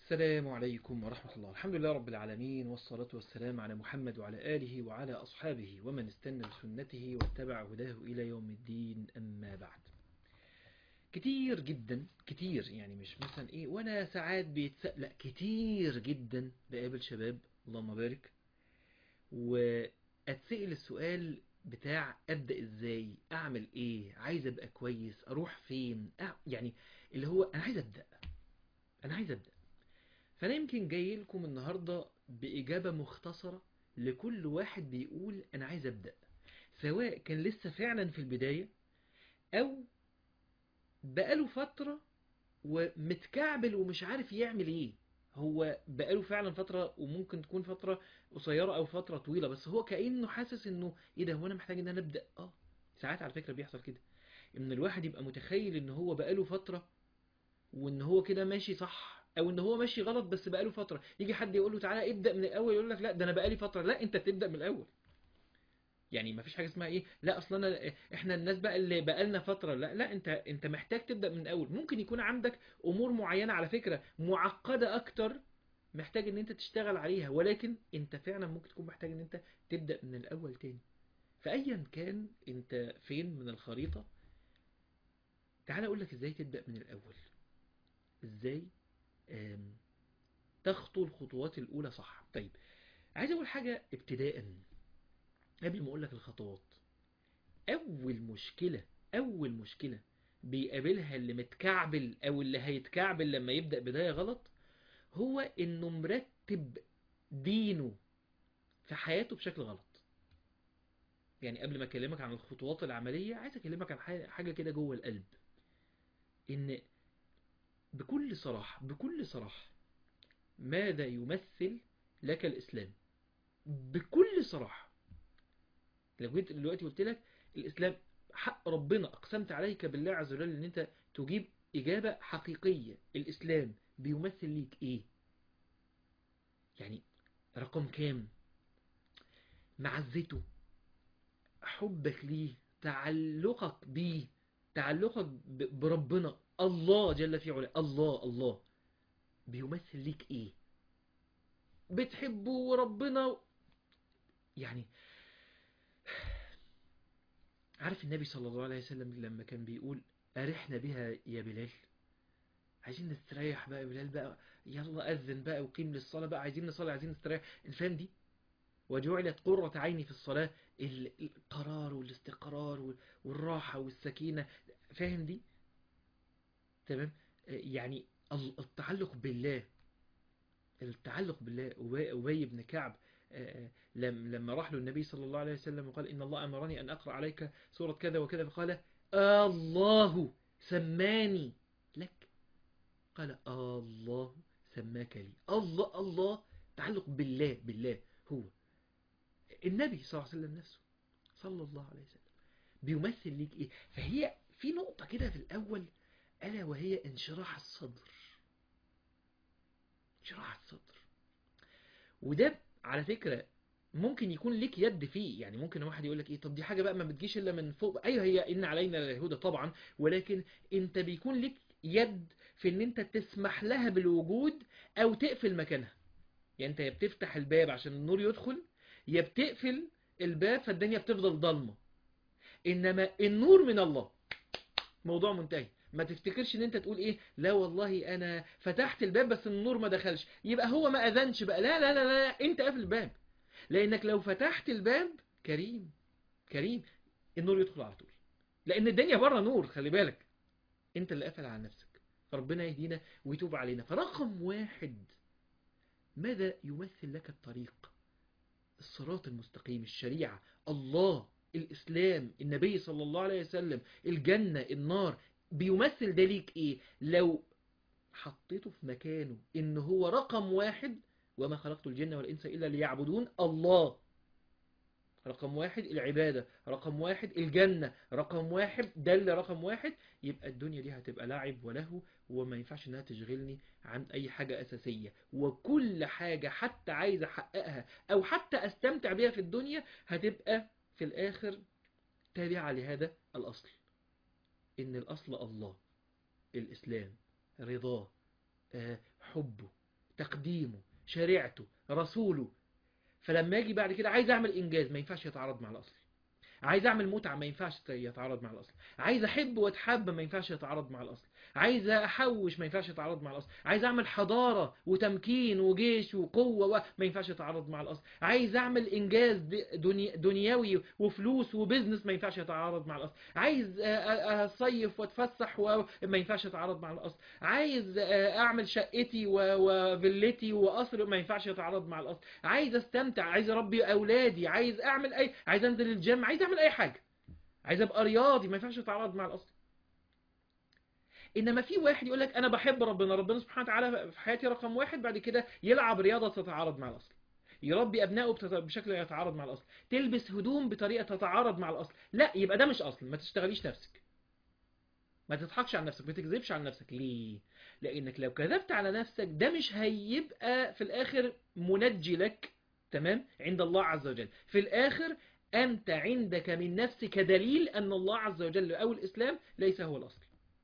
السلام عليكم ورحمة الله الحمد لله رب العالمين والصلاة والسلام على محمد وعلى آله وعلى أصحابه ومن استنى بسنته واتبع هداه إلى يوم الدين أما بعد كتير جدا كتير يعني مش مثلا ايه وانا ساعات بيتسأل لا كتير جدا بقابل شباب اللهم بارك واتسأل السؤال بتاع ابدأ ازاي اعمل ايه عايز ابقى كويس اروح فين أع... يعني اللي هو انا عايز ابدأ انا عايز ابدأ فانا يمكن جاي لكم النهاردة باجابة مختصرة لكل واحد بيقول انا عايز ابدأ سواء كان لسه فعلا في البداية او بقاله فترة ومتكعبل ومش عارف يعمل ايه هو بقاله فعلا فترة وممكن تكون فترة قصيرة او فترة طويلة بس هو كأنه حاسس انه ايه ده هو انا محتاج ان انا ابدأ اه ساعات على فكرة بيحصل كده ان الواحد يبقى متخيل ان هو بقاله فترة وان هو كده ماشي صح او ان هو ماشي غلط بس بقاله فترة يجي حد يقول له تعالى ابدأ من الاول يقول لك لا ده انا بقالي فترة لا انت تبدأ من الاول يعني ما فيش حاجه اسمها ايه لا اصلا انا احنا الناس بقى اللي بقالنا فتره لا لا انت انت محتاج تبدا من الاول ممكن يكون عندك امور معينه على فكره معقده اكتر محتاج ان انت تشتغل عليها ولكن انت فعلا ممكن تكون محتاج ان انت تبدا من الاول تاني فايا كان انت فين من الخريطه تعال اقول لك ازاي تبدا من الاول ازاي تخطو الخطوات الاولى صح طيب عايز اقول حاجه ابتداء قبل ما اقول لك الخطوات اول مشكلة اول مشكلة بيقابلها اللي متكعبل او اللي هيتكعبل لما يبدأ بداية غلط هو انه مرتب دينه في حياته بشكل غلط يعني قبل ما اكلمك عن الخطوات العملية عايز اكلمك عن حاجة كده جوه القلب ان بكل صراحة بكل صراحة ماذا يمثل لك الاسلام بكل صراحة لو جيت دلوقتي قلت لك الإسلام حق ربنا أقسمت عليك بالله عز وجل إن أنت تجيب إجابة حقيقية الإسلام بيمثل ليك إيه يعني رقم كام معزته حبك ليه تعلقك بيه تعلقك بربنا الله جل في علاه الله الله بيمثل ليك إيه بتحبه ربنا يعني عارف النبي صلى الله عليه وسلم لما كان بيقول أرحنا بها يا بلال عايزين نستريح بقى يا بلال بقى يلا أذن بقى وقيم للصلاة بقى عايزين نصلي عايزين نستريح الفهم دي وجعلت قرة عيني في الصلاة القرار والاستقرار والراحة والسكينة فاهم دي تمام يعني التعلق بالله التعلق بالله أبي بن كعب لما راح له النبي صلى الله عليه وسلم وقال إن الله أمرني أن أقرأ عليك سورة كذا وكذا فقال الله سماني لك قال الله سماك لي الله الله تعلق بالله بالله هو النبي صلى الله عليه وسلم نفسه صلى الله عليه وسلم بيمثل ليك إيه فهي في نقطة كده في الأول ألا وهي انشراح الصدر انشراح الصدر وده على فكرة ممكن يكون ليك يد فيه يعني ممكن واحد يقول لك ايه طب دي حاجة بقى ما بتجيش الا من فوق ايوه هي ان علينا الهدى طبعا ولكن انت بيكون ليك يد في ان انت تسمح لها بالوجود او تقفل مكانها يعني انت يا بتفتح الباب عشان النور يدخل يا بتقفل الباب فالدنيا بتفضل ضلمة انما النور من الله موضوع منتهي ما تفتكرش ان انت تقول ايه لا والله انا فتحت الباب بس النور ما دخلش يبقى هو ما اذنش بقى لا لا لا لا انت قافل الباب لانك لو فتحت الباب كريم كريم النور يدخل على طول لان الدنيا بره نور خلي بالك انت اللي قافل على نفسك فربنا يهدينا ويتوب علينا فرقم واحد ماذا يمثل لك الطريق الصراط المستقيم الشريعة الله الإسلام النبي صلى الله عليه وسلم الجنة النار بيمثل ده ليك ايه لو حطيته في مكانه ان هو رقم واحد وما خلقت الجن والانس الا ليعبدون الله رقم واحد العبادة رقم واحد الجنة رقم واحد ده اللي رقم واحد يبقى الدنيا دي هتبقى لعب وله وما ينفعش انها تشغلني عن اي حاجة اساسية وكل حاجة حتى عايز احققها او حتى استمتع بيها في الدنيا هتبقى في الاخر تابعة لهذا الاصل ان الاصل الله الاسلام رضاه آه، حبه دينه شريعته رسوله فلما اجي بعد كده عايز اعمل انجاز ما ينفعش يتعارض مع الاصل عايز اعمل متعه ما ينفعش يتعارض مع الاصل عايز احب واتحب ما ينفعش يتعارض مع الاصل عايز احوش ما ينفعش يتعارض مع الاصل عايز اعمل حضاره وتمكين وجيش وقوه و... ما ينفعش يتعارض مع الاصل عايز اعمل انجاز دني... دنيوي وفلوس وبزنس ما ينفعش يتعارض مع الاصل عايز اصيف واتفسح وما ينفعش يتعارض مع الاصل عايز اعمل شقتي و... وفيلتي وقصر ما ينفعش يتعارض مع الاصل عايز استمتع عايز اربي اولادي عايز اعمل اي عايز انزل الجيم عايز اعمل اي حاجه عايز ابقى رياضي ما ينفعش يتعارض مع الاصل انما في واحد يقول لك انا بحب ربنا ربنا سبحانه وتعالى في حياتي رقم واحد بعد كده يلعب رياضه تتعارض مع الاصل يربي ابنائه بشكل يتعارض مع الاصل تلبس هدوم بطريقه تتعارض مع الاصل لا يبقى ده مش اصل ما تشتغليش نفسك ما تضحكش على نفسك ما تكذبش على نفسك ليه لانك لو كذبت على نفسك ده مش هيبقى في الاخر منجي لك تمام عند الله عز وجل في الاخر انت عندك من نفسك دليل ان الله عز وجل او الاسلام ليس هو الاصل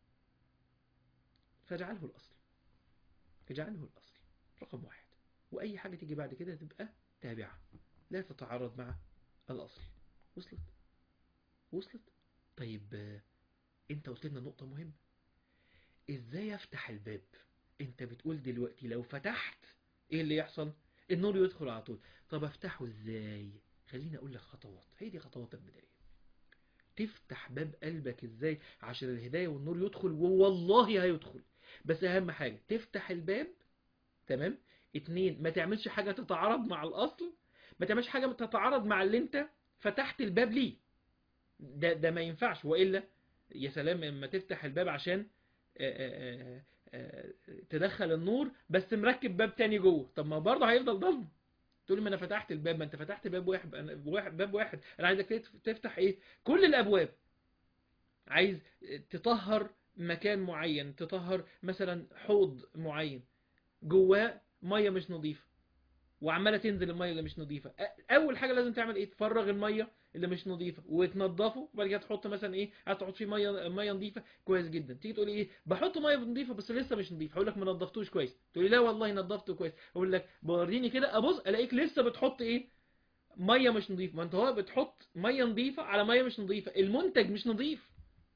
فاجعله الأصل اجعله الأصل رقم واحد وأي حاجة تيجي بعد كده تبقى تابعة لا تتعارض مع الأصل وصلت وصلت طيب انت قلت لنا نقطة مهمة ازاي افتح الباب انت بتقول دلوقتي لو فتحت ايه اللي يحصل النور يدخل على طول طب افتحه ازاي خليني اقول لك خطوات هي دي خطوات البداية تفتح باب قلبك ازاي عشان الهداية والنور يدخل ووالله هيدخل بس اهم حاجة تفتح الباب تمام اتنين ما تعملش حاجة تتعارض مع الاصل ما تعملش حاجة تتعارض مع اللي انت فتحت الباب ليه ده, ده ما ينفعش وإلا يا سلام اما تفتح الباب عشان آآ آآ تدخل النور بس مركب باب تاني جوه طب ما برضه هيفضل ضلمه تقول لي ما انا فتحت الباب ما انت فتحت باب واحد أنا واحد باب واحد انا عايزك تفتح ايه كل الابواب عايز تطهر مكان معين تطهر مثلا حوض معين جواه ميه مش نظيفه وعماله تنزل الميه اللي مش نظيفه اول حاجه لازم تعمل ايه تفرغ الميه اللي مش نظيفه وتنضفه وبعد كده تحط مثلا ايه هتحط فيه ميه ميه نظيفه كويس جدا تيجي تقول ايه بحط ميه نظيفه بس لسه مش نظيف هقول لك ما نضفتوش كويس تقول لي لا والله نضفته كويس اقول لك وريني كده ابص الاقيك لسه بتحط ايه ميه مش نظيفه ما انت هو بتحط ميه نظيفه على ميه مش نظيفه المنتج مش نظيف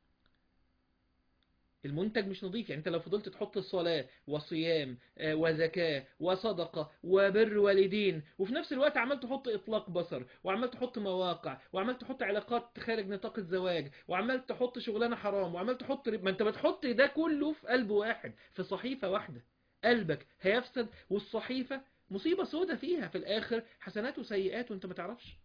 المنتج مش نظيف يعني انت لو فضلت تحط الصلاة وصيام وزكاة وصدقة وبر والدين وفي نفس الوقت عمال تحط اطلاق بصر وعمال تحط مواقع وعمال تحط علاقات خارج نطاق الزواج وعمال تحط شغلانة حرام وعمال تحط ما انت بتحط ده كله في قلب واحد في صحيفة واحدة قلبك هيفسد والصحيفة مصيبة سودة فيها في الاخر حسنات وسيئات وانت ما تعرفش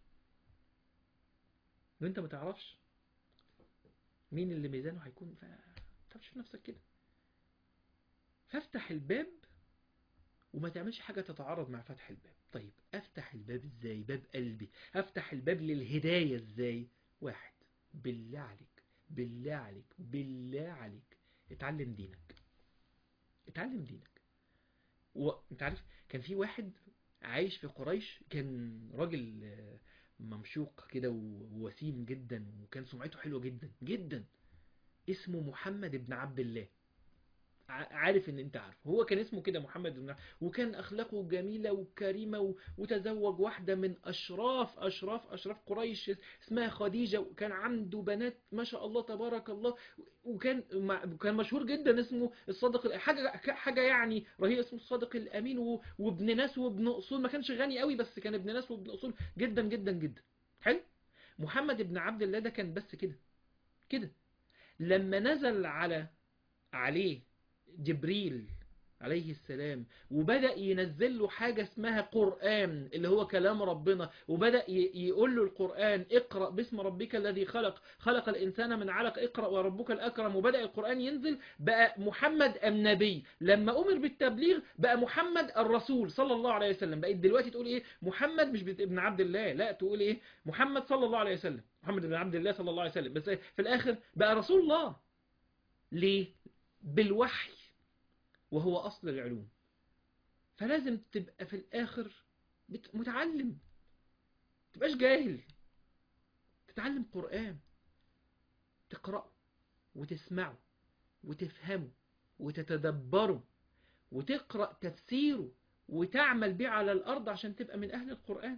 وانت ما تعرفش مين اللي ميزانه هيكون فيها تعرفش في نفسك كده فافتح الباب وما تعملش حاجة تتعارض مع فتح الباب طيب افتح الباب ازاي باب قلبي افتح الباب للهداية ازاي واحد بالله عليك بالله عليك بالله عليك اتعلم دينك اتعلم دينك وانت عارف كان في واحد عايش في قريش كان راجل ممشوق كده ووسيم جدا وكان سمعته حلوة جدا جدا اسمه محمد بن عبد الله عارف ان انت عارف هو كان اسمه كده محمد بن وكان اخلاقه جميلة وكريمة وتزوج واحدة من اشراف اشراف اشراف قريش اسمها خديجة وكان عنده بنات ما شاء الله تبارك الله وكان كان مشهور جدا اسمه الصادق حاجة حاجة يعني رهيب اسمه الصادق الامين وابن ناس وابن اصول ما كانش غني قوي بس كان ابن ناس وابن اصول جدا جدا جدا حلو محمد بن عبد الله ده كان بس كده كده لما نزل على عليه جبريل عليه السلام وبدأ ينزل له حاجة اسمها قرآن اللي هو كلام ربنا وبدأ يقول له القرآن اقرأ باسم ربك الذي خلق خلق الإنسان من علق اقرأ وربك الأكرم وبدأ القرآن ينزل بقى محمد النبي لما أمر بالتبليغ بقى محمد الرسول صلى الله عليه وسلم بقيت دلوقتي تقول إيه محمد مش ابن عبد الله لا تقول إيه محمد صلى الله عليه وسلم محمد بن عبد الله صلى الله عليه وسلم بس في الآخر بقى رسول الله ليه بالوحي وهو أصل العلوم فلازم تبقى في الآخر متعلم تبقاش جاهل تتعلم قرآن تقرأه وتسمعه وتفهمه وتتدبره وتقرأ تفسيره وتعمل بيه على الأرض عشان تبقى من أهل القرآن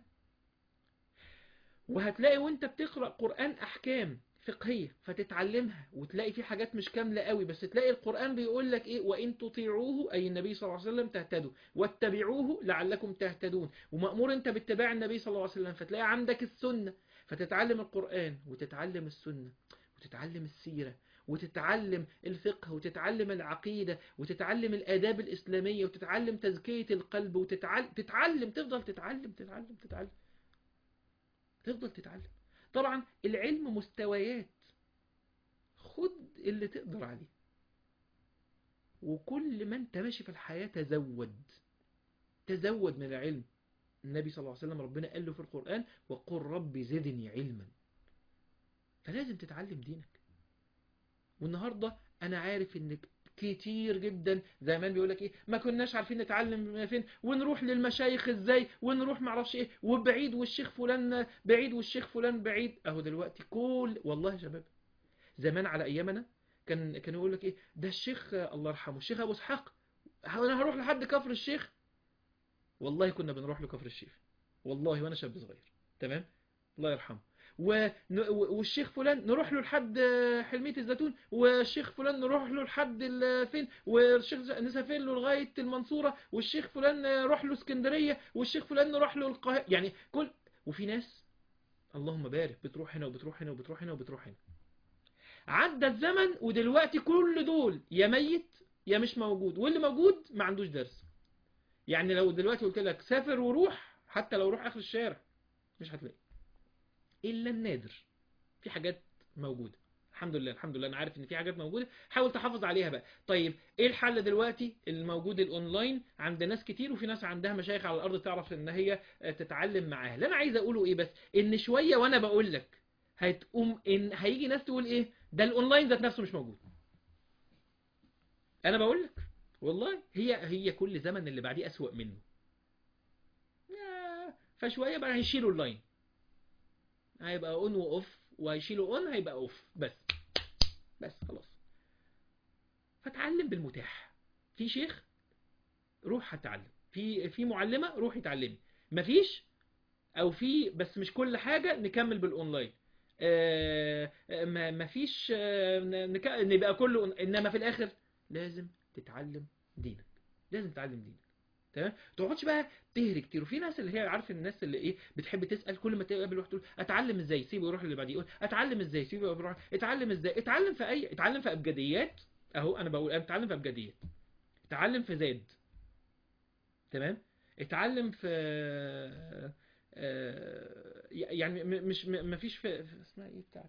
وهتلاقي وانت بتقرأ قرآن أحكام فقهية فتتعلمها وتلاقي في حاجات مش كاملة قوي بس تلاقي القرآن بيقول لك ايه وإن تطيعوه أي النبي صلى الله عليه وسلم تهتدوا واتبعوه لعلكم تهتدون ومأمور انت باتباع النبي صلى الله عليه وسلم فتلاقي عندك السنة فتتعلم القرآن وتتعلم السنة وتتعلم السيرة وتتعلم الفقه وتتعلم العقيدة وتتعلم الآداب الإسلامية وتتعلم تزكية القلب وتتعلم تتعلم تفضل تتعلم تتعلم تتعلم تفضل تتعلم طبعا العلم مستويات خد اللي تقدر عليه وكل ما انت ماشي في الحياة تزود تزود من العلم النبي صلى الله عليه وسلم ربنا قال له في القرآن وقل رب زدني علما فلازم تتعلم دينك والنهاردة أنا عارف إنك كتير جدا زمان بيقول لك ايه ما كناش عارفين نتعلم فين ونروح للمشايخ ازاي ونروح معرفش ايه وبعيد والشيخ فلان بعيد والشيخ فلان بعيد اهو دلوقتي كل والله يا شباب زمان على ايامنا كان كانوا يقول لك ايه ده الشيخ الله يرحمه الشيخ ابو اسحاق انا هروح لحد كفر الشيخ والله كنا بنروح لكفر الشيخ والله وانا شاب صغير تمام الله يرحمه والشيخ فلان نروح له لحد حلمية الزيتون والشيخ فلان نروح له لحد فين والشيخ نسافر له لغاية المنصورة والشيخ فلان نروح له اسكندرية والشيخ فلان نروح له القاهرة يعني كل وفي ناس اللهم بارك بتروح هنا وبتروح هنا وبتروح هنا وبتروح هنا عدى الزمن ودلوقتي كل دول يا ميت يا مش موجود واللي موجود ما عندوش درس يعني لو دلوقتي قلت لك سافر وروح حتى لو روح اخر الشارع مش هتلاقي الا النادر في حاجات موجوده الحمد لله الحمد لله انا عارف ان في حاجات موجوده حاول تحافظ عليها بقى طيب ايه الحل دلوقتي الموجود الاونلاين عند ناس كتير وفي ناس عندها مشايخ على الارض تعرف ان هي تتعلم معاها اللي انا عايز اقوله ايه بس ان شويه وانا بقول لك هتقوم ان هيجي ناس تقول ايه ده الاونلاين ذات نفسه مش موجود انا بقول لك والله هي هي كل زمن اللي بعديه اسوأ منه فشويه بقى هيشيلوا اللاين هيبقى اون واوف وهيشيلوا اون هيبقى اوف بس بس خلاص فتعلم بالمتاح في شيخ روح هتعلم في في معلمه روحي اتعلمي مفيش او في بس مش كل حاجه نكمل بالاونلاين آه مفيش آه نبقى كله انما في الاخر لازم تتعلم دينك لازم تتعلم دينك تمام تقعدش بقى تهري كتير وفي ناس اللي هي عارف الناس اللي ايه بتحب تسال كل ما تقابل واحد تقول اتعلم ازاي سيبه يروح اللي بعديه يقول اتعلم ازاي سيبه يروح اتعلم ازاي اتعلم في اي اتعلم في ابجديات اهو انا بقول اتعلم في ابجديات اتعلم في زاد تمام اتعلم في آه يعني مش ما فيش في اسمها ايه بتاعت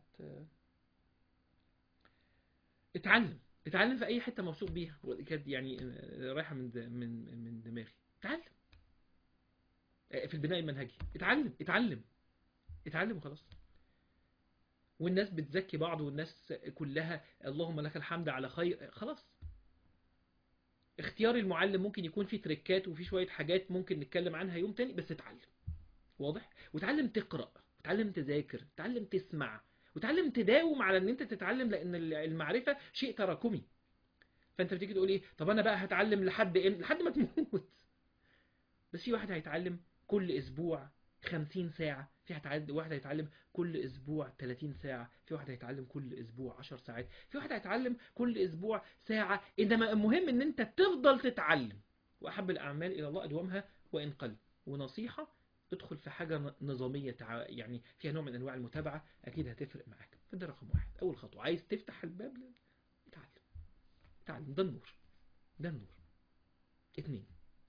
اتعلم اتعلم في اي حته موثوق بيها كانت يعني رايحه من من من دماغي اتعلم في البناء المنهجي اتعلم اتعلم اتعلم وخلاص والناس بتزكي بعض والناس كلها اللهم لك الحمد على خير خلاص اختيار المعلم ممكن يكون فيه تريكات وفي شويه حاجات ممكن نتكلم عنها يوم تاني بس اتعلم واضح وتعلم تقرا وتعلم تذاكر تعلم تسمع وتعلم تداوم على ان انت تتعلم لان المعرفة شيء تراكمي فانت بتيجي تقول ايه طب انا بقى هتعلم لحد ايه لحد ما تموت بس في واحد هيتعلم كل اسبوع 50 ساعة في واحد هيتعلم كل اسبوع 30 ساعة في واحد هيتعلم كل اسبوع 10 ساعات في واحد هيتعلم كل اسبوع ساعة انما المهم ان انت تفضل تتعلم واحب الاعمال الى الله ادومها وان قل ونصيحة ادخل في حاجة نظامية تع... يعني فيها نوع من انواع المتابعة اكيد هتفرق معاك فده رقم واحد اول خطوة عايز تفتح الباب اتعلم اتعلم ده النور ده النور اتنين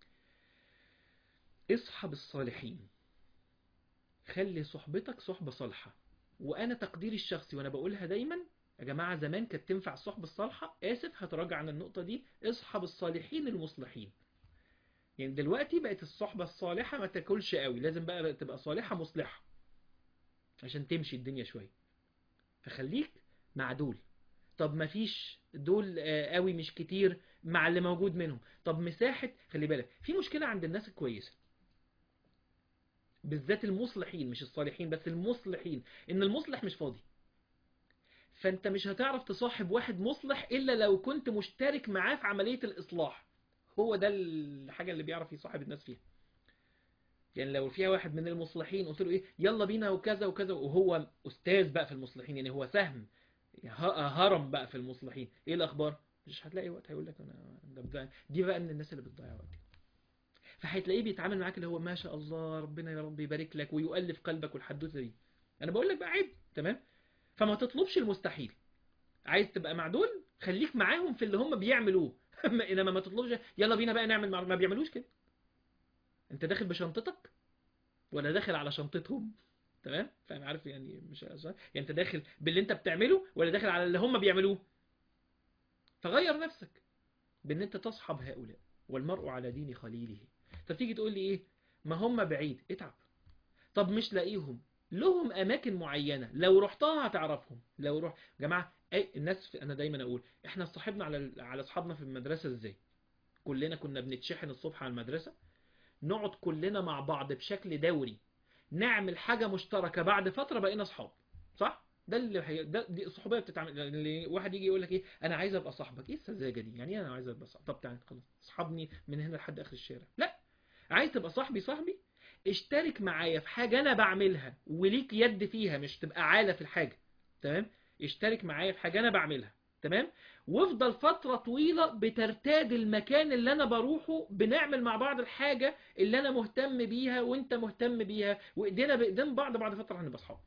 اصحب الصالحين خلي صحبتك صحبة صالحة وانا تقديري الشخصي وانا بقولها دايما يا جماعة زمان كانت تنفع الصحبة الصالحة اسف هتراجع عن النقطة دي اصحب الصالحين المصلحين يعني دلوقتي بقت الصحبة الصالحة ما تاكلش قوي لازم بقى تبقى صالحة مصلحة عشان تمشي الدنيا شوية فخليك مع دول طب ما فيش دول قوي مش كتير مع اللي موجود منهم طب مساحة خلي بالك في مشكلة عند الناس الكويسة بالذات المصلحين مش الصالحين بس المصلحين ان المصلح مش فاضي فانت مش هتعرف تصاحب واحد مصلح الا لو كنت مشترك معاه في عملية الاصلاح هو ده الحاجة اللي بيعرف يصاحب الناس فيها يعني لو فيها واحد من المصلحين قلت له ايه يلا بينا وكذا وكذا وهو استاذ بقى في المصلحين يعني هو سهم ه- هرم بقى في المصلحين ايه الاخبار مش هتلاقي وقت هيقول لك انا ده بضيع دي بقى من الناس اللي بتضيع وقت فهتلاقيه بيتعامل معاك اللي هو ما شاء الله ربنا يا رب يبارك لك ويؤلف قلبك والحدوته دي انا بقول لك بقى عيب تمام فما تطلبش المستحيل عايز تبقى مع دول خليك معاهم في اللي هم بيعملوه انما ما تطلبش يلا بينا بقى نعمل مع... ما بيعملوش كده انت داخل بشنطتك ولا داخل على شنطتهم تمام فاهم عارف يعني مش يعني انت داخل باللي انت بتعمله ولا داخل على اللي هم بيعملوه فغير نفسك بان انت تصحب هؤلاء والمرء على دين خليله فتيجي تقول لي ايه ما هم بعيد اتعب طب مش لاقيهم لهم اماكن معينه لو رحتها هتعرفهم لو روح جماعه اي الناس في... انا دايما اقول احنا صاحبنا على على اصحابنا في المدرسه ازاي كلنا كنا بنتشحن الصبح على المدرسه نقعد كلنا مع بعض بشكل دوري نعمل حاجه مشتركه بعد فتره بقينا اصحاب صح ده اللي هي... ده دي الصحوبيه بتتعمل اللي واحد يجي يقول لك ايه انا عايز ابقى صاحبك ايه السذاجه دي يعني ايه انا عايز ابقى صاحبك طب تعالى خلاص اصحابني من هنا لحد اخر الشارع لا عايز تبقى صاحبي صاحبي اشترك معايا في حاجة انا بعملها وليك يد فيها مش تبقى عالة في الحاجة تمام اشترك معايا في حاجة انا بعملها تمام وافضل فترة طويلة بترتاد المكان اللي انا بروحه بنعمل مع بعض الحاجة اللي انا مهتم بيها وانت مهتم بيها وايدينا بايدين بعض بعد فترة هنبقى اصحاب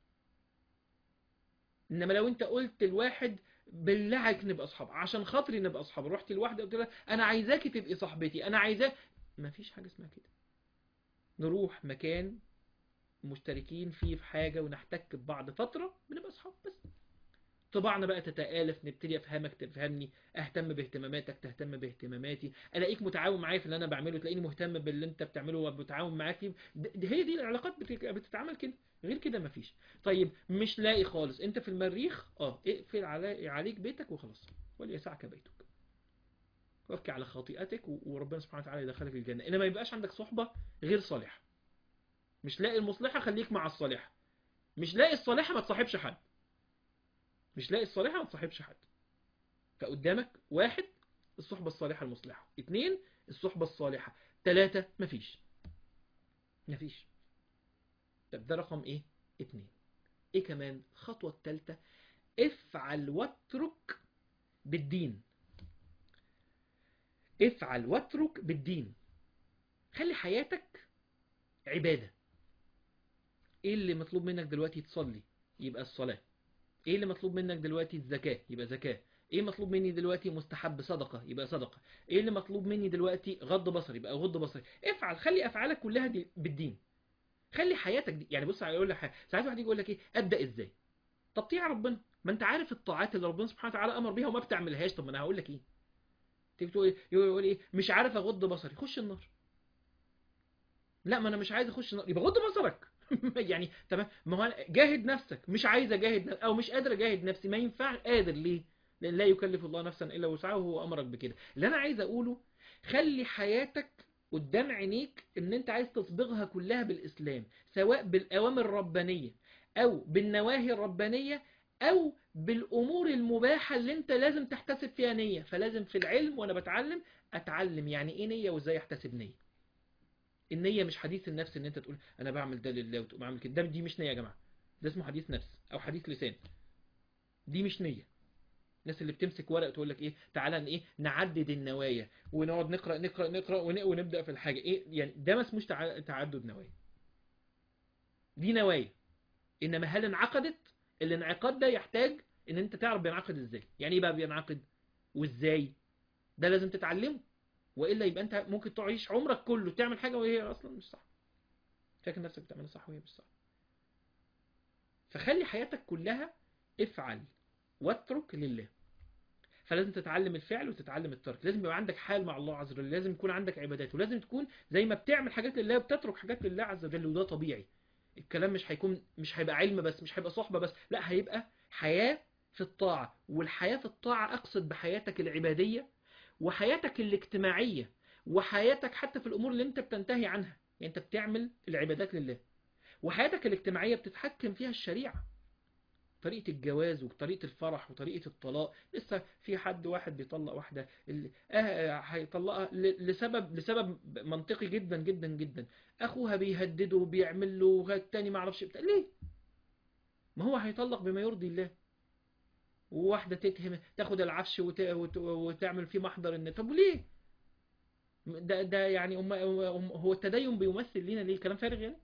انما لو انت قلت الواحد بالله عليك نبقى اصحاب عشان خاطري نبقى اصحاب رحت لواحده قلت لها انا عايزاكي تبقي صاحبتي انا عايزاك مفيش حاجه اسمها كده نروح مكان مشتركين فيه في حاجة ونحتك ببعض فترة بنبقى أصحاب بس طبعنا بقى تتآلف نبتدي أفهمك تفهمني أهتم باهتماماتك تهتم باهتماماتي ألاقيك متعاون معايا في اللي أنا بعمله تلاقيني مهتم باللي أنت بتعمله وبتعاون معاك فيه هي دي العلاقات بتتعامل كده غير كده مفيش طيب مش لاقي خالص أنت في المريخ اه اقفل علي عليك بيتك وخلاص وليسعك بيتك وابكي على خطيئتك وربنا سبحانه وتعالى يدخلك الجنة إنما ما يبقاش عندك صحبة غير صالحة مش لاقي المصلحة خليك مع الصالحة مش لاقي الصالحة ما تصاحبش حد مش لاقي الصالحة ما تصاحبش حد فقدامك واحد الصحبة الصالحة المصلحة اتنين الصحبة الصالحة تلاتة مفيش مفيش طب ده رقم ايه اتنين ايه كمان الخطوة التالتة افعل واترك بالدين افعل واترك بالدين خلي حياتك عبادة ايه اللي مطلوب منك دلوقتي تصلي يبقى الصلاة ايه اللي مطلوب منك دلوقتي الزكاة يبقى زكاة ايه مطلوب مني دلوقتي مستحب صدقة يبقى صدقة ايه اللي مطلوب مني دلوقتي غض بصر يبقى غض بصر افعل خلي افعالك كلها دي بالدين خلي حياتك دي يعني بص هيقول لك حاجه ساعات واحد يجي يقول لك ايه ابدا ازاي طب طيع ربنا ما انت عارف الطاعات اللي ربنا سبحانه وتعالى امر بيها وما بتعملهاش طب ما انا هقول لك ايه تيجي تقول يقول ايه مش عارف اغض بصري خش النار لا ما انا مش عايز اخش النار يبقى غض بصرك يعني تمام ما هو جاهد نفسك مش عايز اجاهد نفسي او مش قادر اجاهد نفسي ما ينفع قادر ليه لان لا يكلف الله نفسا الا وسعها وهو امرك بكده اللي انا عايز اقوله خلي حياتك قدام عينيك ان انت عايز تصبغها كلها بالاسلام سواء بالاوامر الربانيه او بالنواهي الربانيه او بالامور المباحه اللي انت لازم تحتسب فيها نيه فلازم في العلم وانا بتعلم اتعلم يعني ايه نيه وازاي احتسب نيه النية مش حديث النفس ان انت تقول انا بعمل ده لله وتقوم عامل كده ده دي مش نية يا جماعة ده اسمه حديث نفس او حديث لسان دي مش نية الناس اللي بتمسك ورق تقول لك ايه تعالى ان ايه نعدد النوايا ونقعد نقرا نقرا نقرا ونبدا في الحاجه ايه يعني ده ما اسموش تعدد نوايا دي نوايا انما هل انعقدت الانعقاد ده يحتاج ان انت تعرف بينعقد ازاي يعني ايه بقى بينعقد وازاي ده لازم تتعلمه والا يبقى انت ممكن تعيش عمرك كله تعمل حاجه وهي اصلا مش صح فاكر نفسك بتعملها صح وهي مش صح فخلي حياتك كلها افعل واترك لله فلازم تتعلم الفعل وتتعلم الترك لازم يبقى عندك حال مع الله عز وجل لازم يكون عندك عبادات ولازم تكون زي ما بتعمل حاجات لله وبتترك حاجات لله عز وجل وده طبيعي الكلام مش هيكون مش هيبقى علم بس مش هيبقى صحبة بس لا هيبقى حياة في الطاعة والحياة في الطاعة أقصد بحياتك العبادية وحياتك الاجتماعية وحياتك حتى في الأمور اللي أنت بتنتهي عنها يعني أنت بتعمل العبادات لله وحياتك الاجتماعية بتتحكم فيها الشريعة طريقة الجواز وطريقة الفرح وطريقة الطلاق لسه في حد واحد بيطلق واحدة اللي آه هيطلقها ل- لسبب لسبب منطقي جدا جدا جدا اخوها بيهدده وبيعمل له التاني ما اعرفش بتاع ليه ما هو هيطلق بما يرضي الله وواحدة تتهم تاخد العفش وت... وت... وتعمل فيه محضر ان طب ليه ده ده يعني أم... أم... هو التدين بيمثل لينا ليه كلام فارغ يعني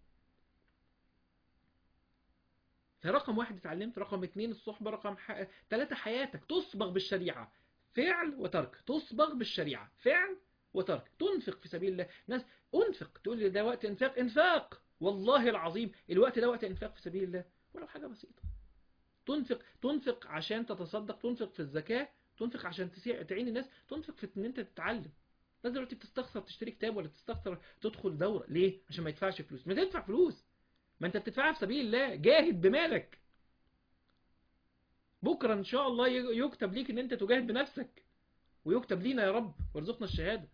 فرقم واحد اتعلمت رقم اتنين الصحبة رقم ح... تلاتة حياتك تصبغ بالشريعة فعل وترك تصبغ بالشريعة فعل وترك تنفق في سبيل الله ناس انفق تقول لي ده وقت انفاق انفاق والله العظيم الوقت ده وقت انفاق في سبيل الله ولو حاجة بسيطة تنفق تنفق عشان تتصدق تنفق في الزكاة تنفق عشان تسيع تعين الناس تنفق في ان انت تتعلم الناس دلوقتي بتستخسر تشتري كتاب ولا تستخسر تدخل دورة ليه عشان ما يدفعش فلوس ما تدفع فلوس ما انت بتدفعها في سبيل الله جاهد بمالك بكرة ان شاء الله ي- يكتب ليك ان انت تجاهد بنفسك ويكتب لينا يا رب وارزقنا الشهادة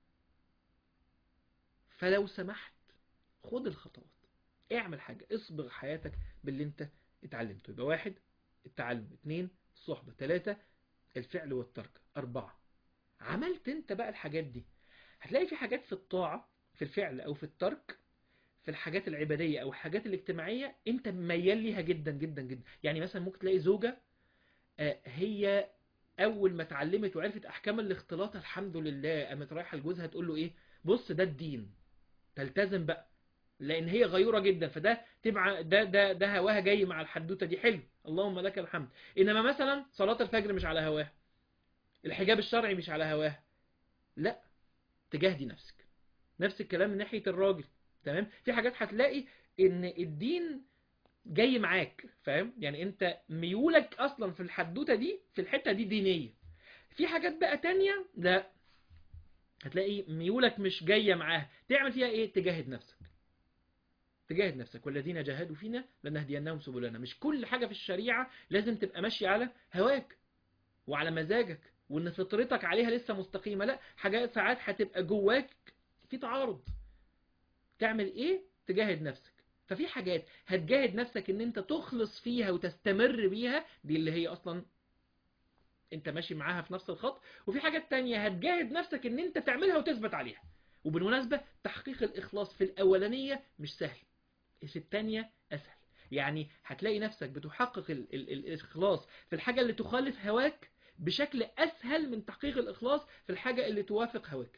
فلو سمحت خد الخطوات اعمل حاجة اصبغ حياتك باللي انت اتعلمته يبقى واحد التعلم اتنين الصحبة تلاتة الفعل والترك أربعة عملت انت بقى الحاجات دي هتلاقي في حاجات في الطاعة في الفعل أو في الترك في الحاجات العبادية أو الحاجات الاجتماعية انت ميال ليها جدا جدا جدا يعني مثلا ممكن تلاقي زوجة آه، هي أول ما اتعلمت وعرفت أحكام الاختلاط الحمد لله قامت رايحة لجوزها تقول له إيه بص ده الدين تلتزم بقى لان هي غيوره جدا فده تبع ده ده ده هواها جاي مع الحدوته دي حلو اللهم لك الحمد انما مثلا صلاه الفجر مش على هواها الحجاب الشرعي مش على هواها لا تجاهدي نفسك نفس الكلام من ناحيه الراجل تمام في حاجات هتلاقي ان الدين جاي معاك فاهم يعني انت ميولك اصلا في الحدوته دي في الحته دي دينيه في حاجات بقى تانية لا هتلاقي ميولك مش جايه معاها تعمل فيها ايه تجاهد نفسك تجاهد نفسك والذين جاهدوا فينا لنهدينهم سبلنا مش كل حاجة في الشريعة لازم تبقى ماشية على هواك وعلى مزاجك وان فطرتك عليها لسه مستقيمة لا حاجات ساعات هتبقى جواك في تعارض تعمل ايه تجاهد نفسك ففي حاجات هتجاهد نفسك ان انت تخلص فيها وتستمر بيها دي اللي هي اصلا انت ماشي معاها في نفس الخط وفي حاجات تانية هتجاهد نفسك ان انت تعملها وتثبت عليها وبالمناسبة تحقيق الإخلاص في الأولانية مش سهل في الثانية أسهل يعني هتلاقي نفسك بتحقق ال ال الإخلاص في الحاجة اللي تخالف هواك بشكل أسهل من تحقيق الإخلاص في الحاجة اللي توافق هواك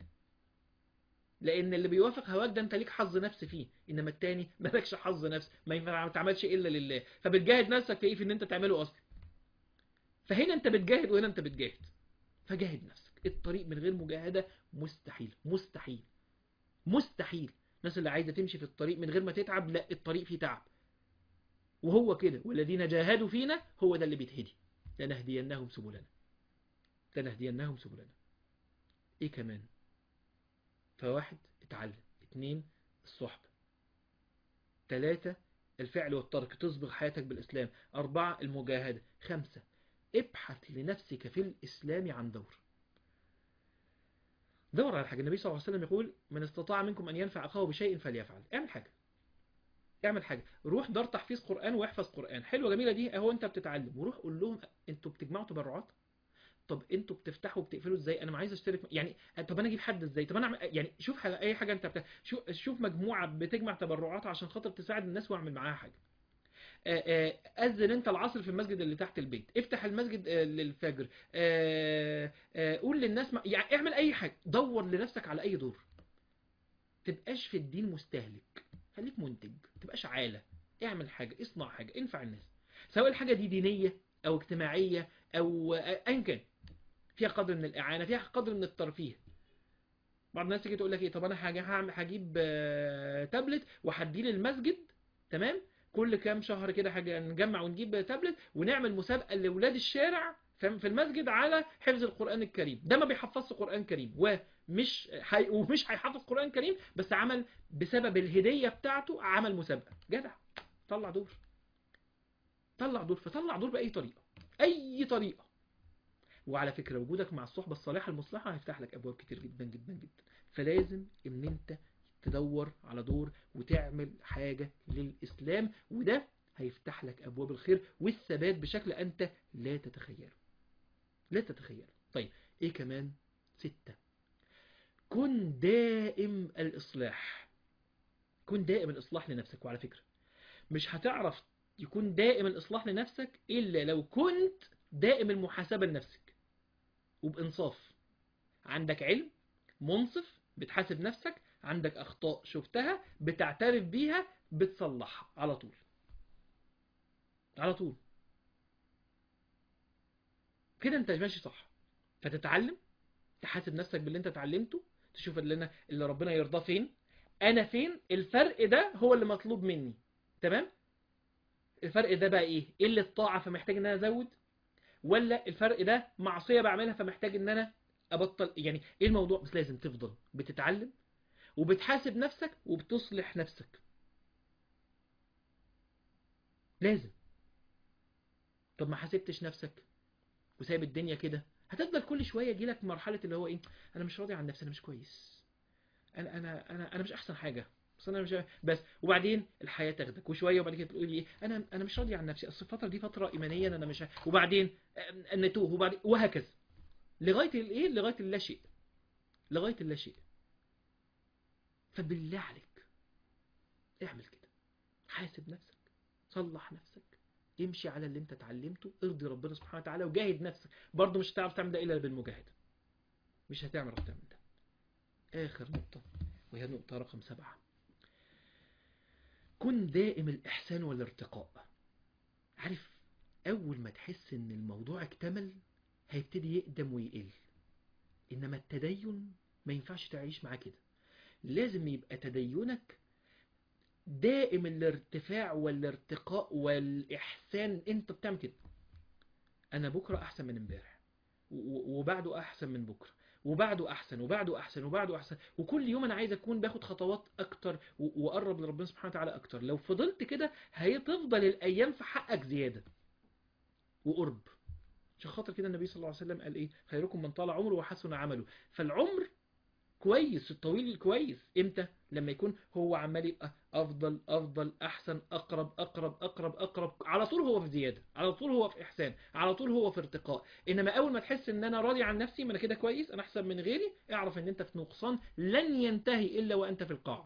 لأن اللي بيوافق هواك ده أنت ليك حظ نفس فيه إنما التاني مالكش حظ نفس ما ينفع ما تعملش إلا لله فبتجاهد نفسك في إيه في إن أنت تعمله أصلا فهنا أنت بتجاهد وهنا أنت بتجاهد فجاهد نفسك الطريق من غير مجاهدة مستحيل مستحيل مستحيل الناس اللي عايزة تمشي في الطريق من غير ما تتعب لا الطريق فيه تعب وهو كده والذين جاهدوا فينا هو ده اللي بيتهدي لنهدينهم سبلنا لنهدينهم سبلنا ايه كمان فواحد اتعلم اتنين الصحبة تلاتة الفعل والترك تصبغ حياتك بالإسلام أربعة المجاهدة خمسة ابحث لنفسك في الإسلام عن دور دور على حاجة النبي صلى الله عليه وسلم يقول من استطاع منكم أن ينفع أخاه بشيء فليفعل اعمل حاجة اعمل حاجة روح دار تحفيظ قرآن واحفظ قرآن حلوة جميلة دي اهو انت بتتعلم وروح قول لهم انتوا بتجمعوا تبرعات طب انتوا بتفتحوا وبتقفلوا ازاي انا ما عايز اشترك يعني طب انا اجيب حد ازاي طب انا أعمل- يعني شوف حاجة اي حاجة انت بتا... شوف شوف مجموعة بتجمع تبرعات عشان خاطر تساعد الناس واعمل معاها حاجة آه، آه، أذن أنت العصر في المسجد اللي تحت البيت افتح المسجد آه، للفجر آه، آه، قول للناس ما... يعني اعمل أي حاجة دور لنفسك على أي دور تبقاش في الدين مستهلك خليك منتج تبقاش عالة اعمل حاجة اصنع حاجة انفع الناس سواء الحاجة دي دينية أو اجتماعية أو آه، أيا كان فيها قدر من الإعانة فيها قدر من الترفيه بعض الناس تيجي تقول لك ايه طب انا حاجة هعمل هجيب آه، تابلت وهديه للمسجد تمام كل كام شهر كده حاجة نجمع ونجيب تابلت ونعمل مسابقة لأولاد الشارع فاهم؟ في المسجد على حفظ القرآن الكريم ده ما بيحفظش قرآن كريم ومش حي... ومش هيحفظ قرآن كريم بس عمل بسبب الهدية بتاعته عمل مسابقة جدع طلع دور طلع دور فطلع دور بأي طريقة أي طريقة وعلى فكرة وجودك مع الصحبة الصالحة المصلحة هيفتح لك أبواب كتير جدا جدا جدا فلازم إن أنت تدور على دور وتعمل حاجة للإسلام وده هيفتح لك ابواب الخير والثبات بشكل انت لا تتخيله لا تتخيله طيب ايه كمان ستة كن دائم الاصلاح كن دائم الاصلاح لنفسك وعلى فكرة مش هتعرف يكون دائم الاصلاح لنفسك الا لو كنت دائم المحاسبة لنفسك وبانصاف عندك علم منصف بتحاسب نفسك عندك اخطاء شفتها بتعترف بيها بتصلحها على طول على طول كده انت ماشي صح فتتعلم تحاسب نفسك باللي انت اتعلمته تشوف اللي انا اللي ربنا يرضاه فين انا فين الفرق ده هو اللي مطلوب مني تمام الفرق ده بقى ايه قله الطاعه فمحتاج ان انا ازود ولا الفرق ده معصيه بعملها فمحتاج ان انا ابطل يعني ايه الموضوع بس لازم تفضل بتتعلم وبتحاسب نفسك وبتصلح نفسك لازم طب ما حاسبتش نفسك وسايب الدنيا كده هتفضل كل شويه يجيلك مرحله اللي هو ايه انا مش راضي عن نفسي انا مش كويس انا انا انا انا مش احسن حاجه بس انا مش بس وبعدين الحياه تاخدك وشويه وبعد كده تقول ايه انا انا مش راضي عن نفسي اصل الفتره دي فتره ايمانيه انا مش وبعدين نتوه وبعدين وهكذا لغايه الايه لغايه اللا شيء لغايه اللا شيء فبالله عليك اعمل كده حاسب نفسك صلح نفسك امشي على اللي انت اتعلمته ارضي ربنا سبحانه وتعالى وجاهد نفسك برضه مش هتعرف تعمل ده الا بالمجاهده مش هتعرف تعمل ده اخر نقطه وهي نقطه رقم سبعة كن دائم الاحسان والارتقاء عارف اول ما تحس ان الموضوع اكتمل هيبتدي يقدم ويقل انما التدين ما ينفعش تعيش معاه كده لازم يبقى تدينك دائم الارتفاع والارتقاء والإحسان انت بتعمل كده انا بكرة احسن من امبارح وبعده احسن من بكرة وبعده احسن وبعده احسن وبعده احسن وكل يوم انا عايز اكون باخد خطوات اكتر واقرب لربنا سبحانه وتعالى اكتر لو فضلت كده هتفضل الايام في حقك زيادة وقرب عشان خاطر كده النبي صلى الله عليه وسلم قال ايه خيركم من طال عمره وحسن عمله فالعمر كويس الطويل كويس امتى لما يكون هو عمال يبقى افضل افضل احسن اقرب اقرب اقرب اقرب على طول هو في زياده على طول هو في احسان على طول هو في ارتقاء انما اول ما تحس ان انا راضي عن نفسي ما انا كده كويس انا احسن من غيري اعرف ان انت في نقصان لن ينتهي الا وانت في القاع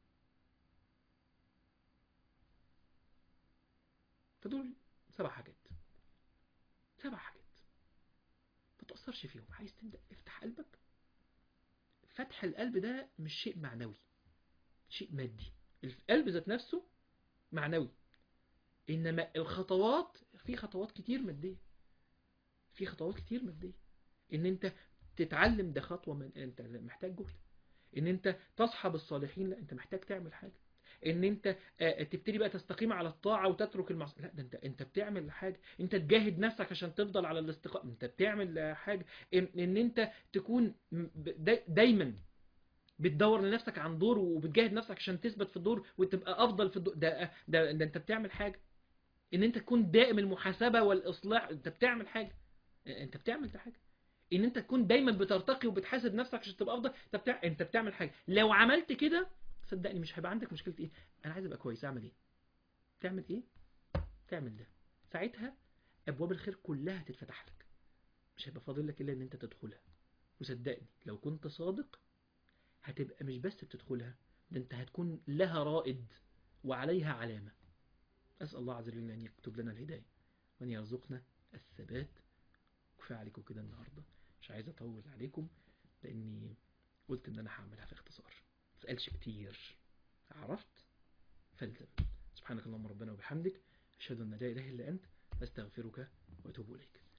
فدول سبع حاجات سبع حاجات ما تأثرش فيهم عايز تبدأ افتح قلبك فتح القلب ده مش شيء معنوي شيء مادي القلب ذات نفسه معنوي انما الخطوات في خطوات كتير ماديه في خطوات كتير ماديه ان انت تتعلم ده خطوه من انت محتاج جهد ان انت تصحب الصالحين لا انت محتاج تعمل حاجه ان انت تبتدي بقى تستقيم على الطاعه وتترك المعصيه لا ده انت انت بتعمل حاجه انت تجاهد نفسك عشان تفضل على الاستقامه انت بتعمل حاجه ان, إن انت تكون دايما بتدور لنفسك عن دور وبتجاهد نفسك عشان تثبت في الدور وتبقى افضل في الدور ده, ده, ده انت بتعمل حاجه ان انت تكون دائم المحاسبه والاصلاح انت بتعمل حاجه انت بتعمل ده حاجه ان انت تكون دايما بترتقي وبتحاسب نفسك عشان تبقى افضل انت بتاع... انت بتعمل حاجه لو عملت كده صدقني مش هيبقى عندك مشكله ايه انا عايز ابقى كويس اعمل ايه تعمل ايه تعمل ده ساعتها ابواب الخير كلها هتتفتح لك مش هيبقى فاضل لك الا ان انت تدخلها وصدقني لو كنت صادق هتبقى مش بس بتدخلها ده انت هتكون لها رائد وعليها علامة أسأل الله عز وجل أن يكتب لنا الهداية وأن يرزقنا الثبات كفاية عليكم كده النهاردة مش عايز أطول عليكم لأني قلت إن أنا هعملها في اختصار مسألش كتير عرفت فالزم سبحانك اللهم ربنا وبحمدك أشهد أن لا إله إلا أنت أستغفرك وأتوب إليك